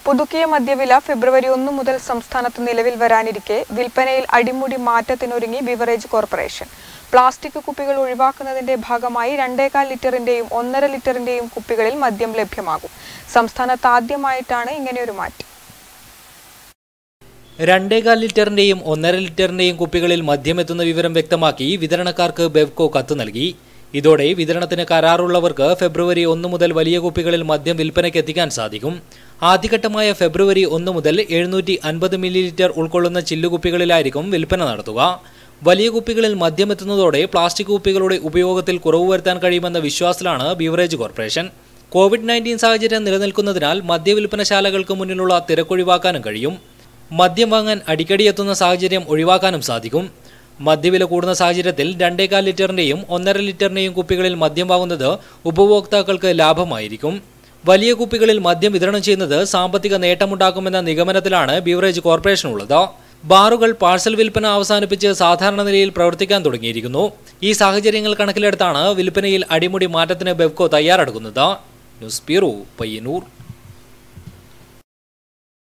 പുതുക്കിയ മദ്യവില ഫെബ്രുവരി ഒന്ന് മുതൽ സംസ്ഥാനത്ത് നിലവിൽ വരാനിരിക്കെ വിൽപ്പനയിൽ അടിമുടി മാറ്റത്തിനൊരുങ്ങി ബിവറേജ് കോർപ്പറേഷൻ പ്ലാസ്റ്റിക് കുപ്പികൾ ഒഴിവാക്കുന്നതിന്റെ ഭാഗമായി രണ്ടേകാൽ ലിറ്ററിന്റെയും ഒന്നര ലിറ്ററിന്റെയും കുപ്പികളിൽ മദ്യം ലഭ്യമാകും സംസ്ഥാനത്ത് ആദ്യമായിട്ടാണ് ഇങ്ങനെയൊരു മാറ്റം രണ്ടേകാൽ ലിറ്ററിന്റെയും ഒന്നര ലിറ്ററിന്റെയും കുപ്പികളിൽ മദ്യമെത്തുന്ന വിവരം വ്യക്തമാക്കി വിതരണക്കാർക്ക് ബെവ്കോ കത്ത് നൽകി ഇതോടെ വിതരണത്തിന് കരാറുള്ളവർക്ക് ഫെബ്രുവരി ഒന്ന് മുതൽ വലിയ കുപ്പികളിൽ മദ്യം വിൽപ്പനയ്ക്ക് എത്തിക്കാൻ സാധിക്കും ആദ്യഘട്ടമായ ഫെബ്രുവരി ഒന്ന് മുതൽ എഴുന്നൂറ്റി അൻപത് മില്ലി ലിറ്റർ ഉൾക്കൊള്ളുന്ന ചില്ലുകുപ്പികളിലായിരിക്കും വിൽപ്പന നടത്തുക വലിയ കുപ്പികളിൽ മദ്യമെത്തുന്നതോടെ പ്ലാസ്റ്റിക് കുപ്പികളുടെ ഉപയോഗത്തിൽ കുറവ് വരുത്താൻ കഴിയുമെന്ന വിശ്വാസത്തിലാണ് ബീവറേജ് കോർപ്പറേഷൻ കോവിഡ് നയൻറ്റീൻ സാഹചര്യം നിലനിൽക്കുന്നതിനാൽ മദ്യവിൽപ്പനശാലകൾക്ക് മുന്നിലുള്ള തിരക്കൊഴിവാക്കാനും കഴിയും മദ്യം വാങ്ങാൻ അടിക്കടി എത്തുന്ന സാഹചര്യം ഒഴിവാക്കാനും സാധിക്കും മദ്യവില കൂടുന്ന സാഹചര്യത്തിൽ രണ്ടേകാൽ ലിറ്ററിന്റെയും ഒന്നര ലിറ്ററിന്റെയും കുപ്പികളിൽ മദ്യം വാങ്ങുന്നത് ഉപഭോക്താക്കൾക്ക് ലാഭമായിരിക്കും വലിയ കുപ്പികളിൽ മദ്യം വിതരണം ചെയ്യുന്നത് സാമ്പത്തിക നേട്ടമുണ്ടാക്കുമെന്ന നിഗമനത്തിലാണ് ബീവറേജ് കോർപ്പറേഷൻ ഉള്ളത് ബാറുകൾ പാഴ്സൽ വിൽപ്പന അവസാനിപ്പിച്ച് സാധാരണ നിലയിൽ പ്രവർത്തിക്കാൻ തുടങ്ങിയിരിക്കുന്നു ഈ സാഹചര്യങ്ങൾ കണക്കിലെടുത്താണ് വിൽപ്പനയിൽ അടിമുടി മാറ്റത്തിന് ബെവ്കോ തയ്യാറെടുക്കുന്നത് ന്യൂസ് ബ്യൂറോ പയ്യന്നൂർ